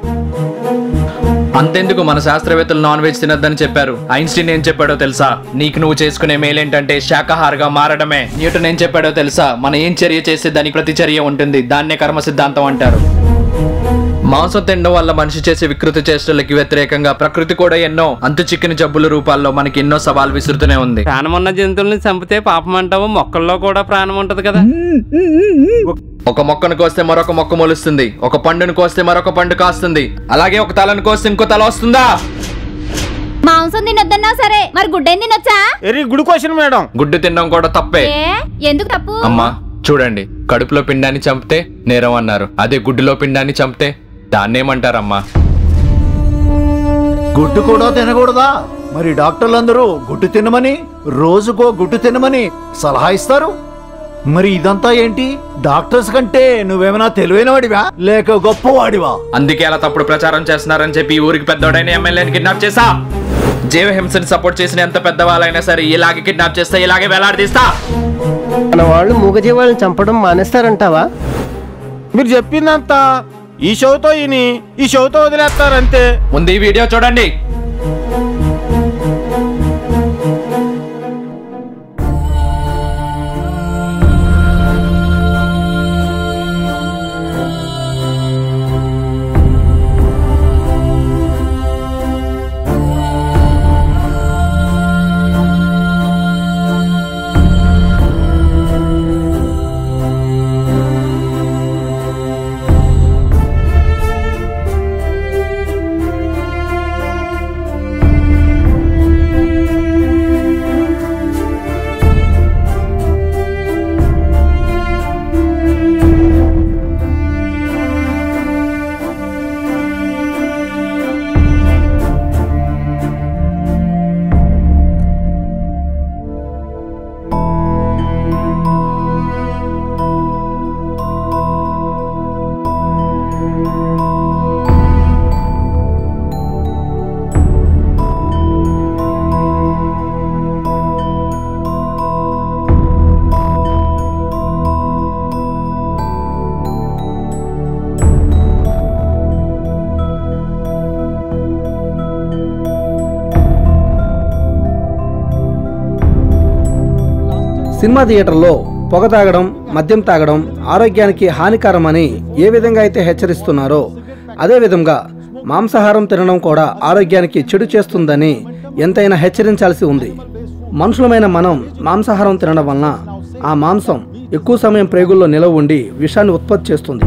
అంతెందుకు మన శాస్త్రవేత్తలు నాన్ వెజ్ తినొద్దని చెప్పారు ఐన్స్టీన్ ఏం చెప్పాడో తెలుసా నీకు నువ్వు చేసుకునే మేలేంటంటే శాకాహారగా మారడమే న్యూటన్ ఏం చెప్పాడో తెలుసా మన ఏం చర్య చేస్తే దానికి ప్రతిచర్య ఉంటుంది దాన్నే కర్మ సిద్ధాంతం అంటారు మాంసం తినడం వల్ల మనిషి చేసే వికృతి చేష్టలకి వ్యతిరేకంగా ప్రకృతి కూడా ఎన్నో అంతు చిక్కిన జబ్బుల రూపాల్లో మనకి ఎన్నో సవాల్ విసురుతూనే ఉంది ప్రాణం ఉన్న జంతువుల్ని చంపితే పాపం అంటావు మొక్కల్లో కూడా ప్రాణం ఉంటది కదా ఒక మొక్కను కోస్తే మరొక మొక్క మొలుస్తుంది ఒక పండును కోస్తే మరొక పండు కాస్తుంది అలాగే ఒక తలను కోస్తే ఇంకో తల వస్తుందా మాంసం తినొద్దన్నా సరే మరి గుడ్డేం తినొచ్చా ఎరి గుడి క్వశ్చన్ మేడం గుడ్డు తినడం కూడా తప్పే ఏ ఎందుకు తప్పు అమ్మా చూడండి కడుపులో పిండాన్ని చంపితే నేరం అన్నారు అదే గుడ్డులో పిండాన్ని చంపితే దాన్నేమంటారమ్మా గుడ్డు కూడా తినకూడదా మరి డాక్టర్లందరూ గుడ్డు తినమని రోజుకో గుడ్డు తినమని సలహా ఇస్తారు మరి ఇదంతా ఏంటి డాక్టర్స్ కంటే నువ్వేమైనా తెలివైనవాడివా లేక గొప్పవాడివా అందుకే అలా తప్పుడు ప్రచారం చేస్తున్నారని చెప్పి ఈ ఊరికి పెద్దోడైన ఎమ్మెల్యేని కిడ్నాప్ చేసా జీవహింసని సపోర్ట్ చేసిన ఎంత పెద్దవాళ్ళైనా సరే ఇలాగే కిడ్నాప్ చేస్తా ఇలాగే వేలాడదీస్తా మన వాళ్ళు మూగజీవాలను చంపడం మానేస్తారంటావా మీరు చెప్పిందంతా ఈ షోతో ఇని ఈ షోతో వదిలేస్తారంతే ముందు ఈ వీడియో చూడండి సినిమా థియేటర్లో పొగ తాగడం మద్యం తాగడం ఆరోగ్యానికి హానికరమని ఏ విధంగా అయితే హెచ్చరిస్తున్నారో అదే విధంగా మాంసాహారం తినడం కూడా ఆరోగ్యానికి చెడు చేస్తుందని ఎంతైనా హెచ్చరించాల్సి ఉంది మనుషులమైన మనం మాంసాహారం తినడం వలన ఆ మాంసం ఎక్కువ సమయం ప్రేగుల్లో నిలవ ఉండి విషాన్ని ఉత్పత్తి చేస్తుంది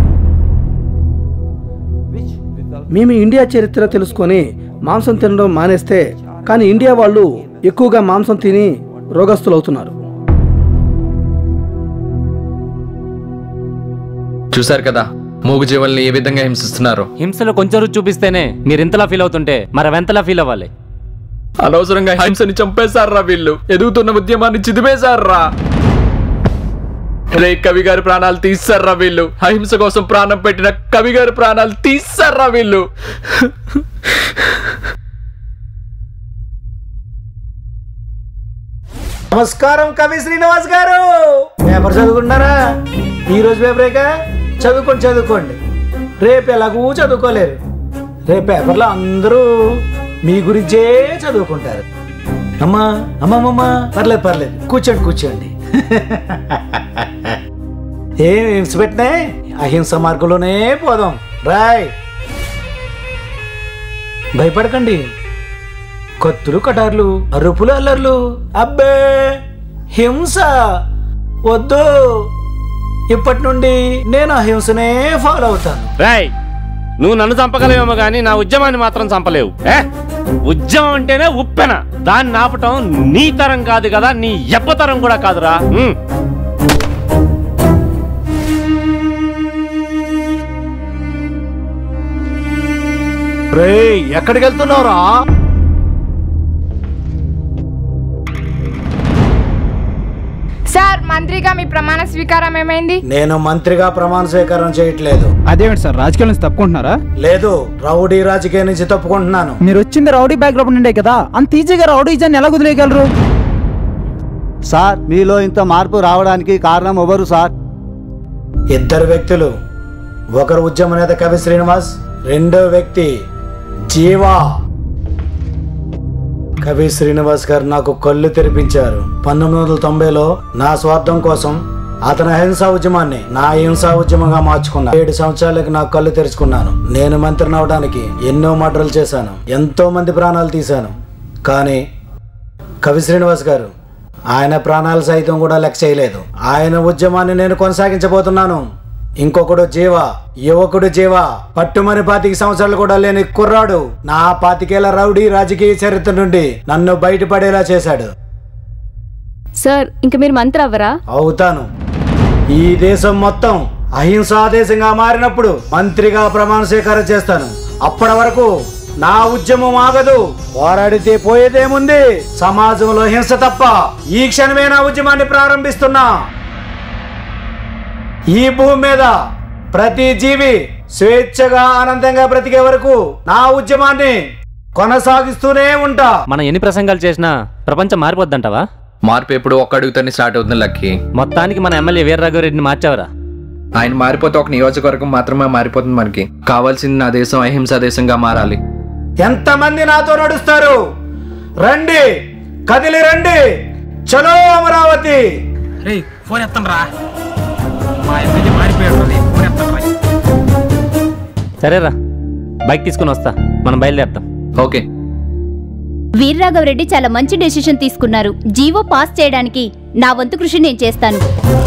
మేము ఇండియా చరిత్ర తెలుసుకొని మాంసం తినడం మానేస్తే కానీ ఇండియా వాళ్ళు ఎక్కువగా మాంసం తిని రోగస్తులవుతున్నారు చూశారు కదా మూగజీవుల్ని ఏ విధంగా హింసిస్తున్నారు హింసలో కొంచెం రుచి చూపిస్తేనే మీరు ఇంతలా ఫీల్ అవుతుంటే మరి ఎంతలా ఫీల్ అవ్వాలి అనవసరంగా హింసని చంపేశారా వీళ్ళు ఎదుగుతున్న ఉద్యమాన్ని చిదిపేశారా రే కవి గారి ప్రాణాలు తీస్తారా వీళ్ళు అహింస కోసం ప్రాణం పెట్టిన కవి గారి ప్రాణాలు తీస్తారా వీళ్ళు నమస్కారం కవి శ్రీనివాస్ గారు పేపర్ చదువుకుంటారా ఈ రోజు పేపరేగా చదువుకోండి చదువుకోండి రేపు ఎలాగూ చదువుకోలేరు రేపు పేపర్లో అందరూ మీ గురించే చదువుకుంటారు అమ్మా అమ్మమ్మమ్మా పర్లేదు పర్లేదు కూర్చోండి కూర్చోండి ఏం హింస పెట్టినా అహింస మార్గంలోనే పోదాం రాయ్ భయపడకండి కత్తులు కటార్లు అరుపులు అల్లర్లు అబ్బే హింస వద్దు ఇప్పటి నుండి నేను అహింసనే ఫాలో అవుతాను రాయ్ నువ్వు నన్ను చంపగలవేమో కానీ నా ఉద్యమాన్ని మాత్రం చంపలేవు ఏ ఉద్యమం అంటేనే ఉప్పెన దాన్ని ఆపటం నీ తరం కాదు కదా నీ ఎప్పతరం కూడా కాదురా ఉమ్. రే ఎక్కడికి వెళ్తున్నావురా సార్ మంత్రిగా మీ ప్రమాణ స్వీకారం ఏమైంది నేను మంత్రిగా ప్రమాణ స్వీకారం చేయట్లేదు అదేమిటి సార్ రాజకీయాల నుంచి తప్పుకుంటున్నారా లేదు రౌడీ రాజకీయం నుంచి తప్పుకుంటున్నాను మీరు వచ్చింది రౌడీ బ్యాక్గ్రౌండ్ నుండే కదా అంత ఈజీగా రౌడీజాన్ని ఎలా వదిలేయగలరు సార్ మీలో ఇంత మార్పు రావడానికి కారణం ఎవరు సార్ ఇద్దరు వ్యక్తులు ఒకరు ఉద్యమ నేత కవి శ్రీనివాస్ రెండో వ్యక్తి జీవా కవి శ్రీనివాస్ గారు నాకు కళ్ళు తెరిపించారు పంతొమ్మిది వందల తొంభైలో నా స్వార్థం కోసం అతని అహింసా ఉద్యమాన్ని నా హింసా ఉద్యమంగా మార్చుకున్నా ఏడు సంవత్సరాలకి నాకు కళ్ళు తెరుచుకున్నాను నేను మంత్రిని అవడానికి ఎన్నో మర్డర్లు చేశాను ఎంతో మంది ప్రాణాలు తీశాను కానీ కవి శ్రీనివాస్ గారు ఆయన ప్రాణాలు సైతం కూడా లెక్క చేయలేదు ఆయన ఉద్యమాన్ని నేను కొనసాగించబోతున్నాను ఇంకొకడు జీవ యువకుడు జీవ పట్టుమని పాతిక సంవత్సరాలు కూడా లేని కుర్రాడు నా పాతికేళ్ల రౌడీ రాజకీయ చరిత్ర నుండి నన్ను బయటపడేలా చేశాడు సార్ ఇంక మీరు మంత్రి అవ్వరా అవుతాను ఈ దేశం మొత్తం అహింసా దేశంగా మారినప్పుడు మంత్రిగా ప్రమాణ స్వీకారం చేస్తాను అప్పటి వరకు నా ఉద్యమం ఆగదు పోరాడితే పోయేదేముంది సమాజంలో హింస తప్ప ఈ క్షణమే నా ఉద్యమాన్ని ప్రారంభిస్తున్నా ఈ భూమి మీద ప్రతి జీవి స్వేచ్ఛగా ఆనందంగా బ్రతికే వరకు నా ఉద్యమాన్ని కొనసాగిస్తూనే ఉంటా మనం ఎన్ని ప్రసంగాలు చేసినా ప్రపంచం మారిపోద్దంటావా మార్పు ఎప్పుడు ఒక్క అడుగుతూనే స్టార్ట్ అవుతుంది లక్కీ మొత్తానికి మన ఎమ్మెల్యే వీర్రాఘవరెడ్డిని మార్చావరా ఆయన మారిపోతే ఒక నియోజకవర్గం మాత్రమే మారిపోతుంది మనకి కావాల్సింది నా దేశం అహింసా దేశంగా మారాలి ఎంతమంది నాతో నడుస్తారు రండి కదిలి రండి చలో అమరావతి రే ఫోన్ ఎత్తండి రా మా ఎమ్మెల్యే మారిపోయాడు రే ఫోన్ ఎత్తండి రా సరేరా బైక్ తీసుకుని వస్తా మనం బయలుదేరుతాం ఓకే వీర్రాఘవరెడ్డి చాలా మంచి డెసిషన్ తీసుకున్నారు జీవో పాస్ చేయడానికి నా వంతు కృషి నేను చేస్తాను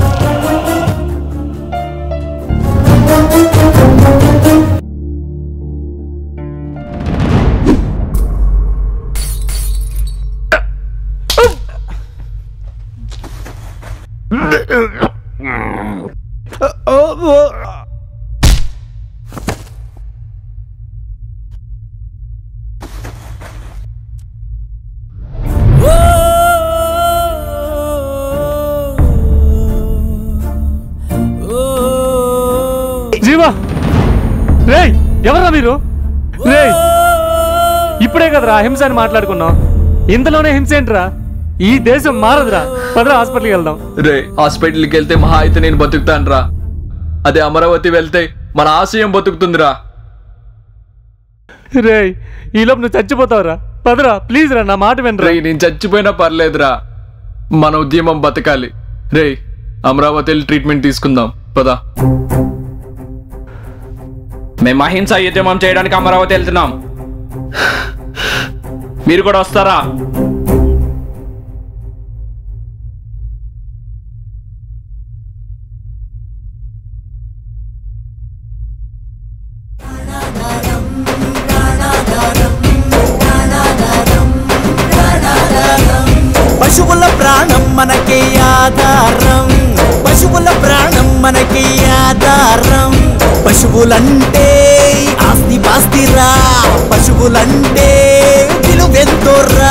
జీవా రేయ్ ఎవరా మీరు రేయ్ ఇప్పుడే కదరా హింస అని మాట్లాడుకున్నాం ఇంతలోనే హింస ఏంట్రా ఈ దేశం మారదురా పదరా హాస్పిటల్కి వెళ్దాం రే హాస్పిటల్కి వెళ్తే మహా అయితే నేను బతుకుతాను రా అదే అమరావతి వెళ్తే మన ఆశయం బతుకుతుందిరా రేయ్ ఈలోపు నువ్వు చచ్చిపోతావురా పదరా ప్లీజ్ రా నా మాట వినరా రే నేను చచ్చిపోయినా పర్లేదురా మన ఉద్యమం బతకాలి రే అమరావతి వెళ్ళి ట్రీట్మెంట్ తీసుకుందాం పదా మేము అహింస ఉద్యమం చేయడానికి అమరావతి వెళ్తున్నాం మీరు కూడా వస్తారా పశువుల ప్రాణం మనకి ఆధారం పశువుల ప్రాణం మనకి ఆధారం పశువులంటే ఆస్తి పాస్తిరా పశువులంటే విలువెంతోరా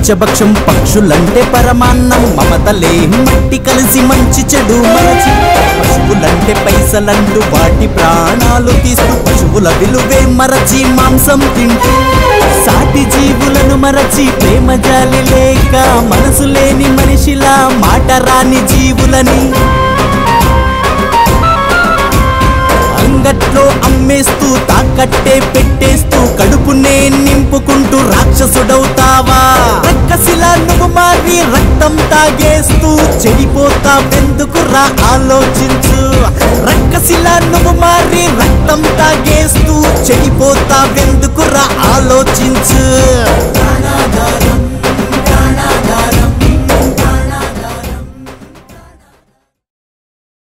పంచభక్షం పక్షులంటే పరమాన్నం మమతలే మట్టి కలిసి మంచి చెడు మరచి పశువులంటే పైసలంటూ వాటి ప్రాణాలు తీస్తూ పశువుల విలువే మరచి మాంసం తింటూ సాటి జీవులను మరచి ప్రేమ జాలి లేక మనసు లేని మనిషిలా మాట రాని జీవులని అంగట్లో అమ్మేస్తూ తాకట్టే పెట్టేస్తూ కడుపునే నింపుకుంటూ రాక్షసుడవుతావా రక్కసిలా నువ్వు మారి రక్తం తాగేస్తూ చెడిపోతావెందుకు రా ఆలోచించు రక్కసిలా నువ్వు మారి రక్తం తాగేస్తూ చెడిపోతావెందుకు రా ఆలోచించు ప్రాణాధారం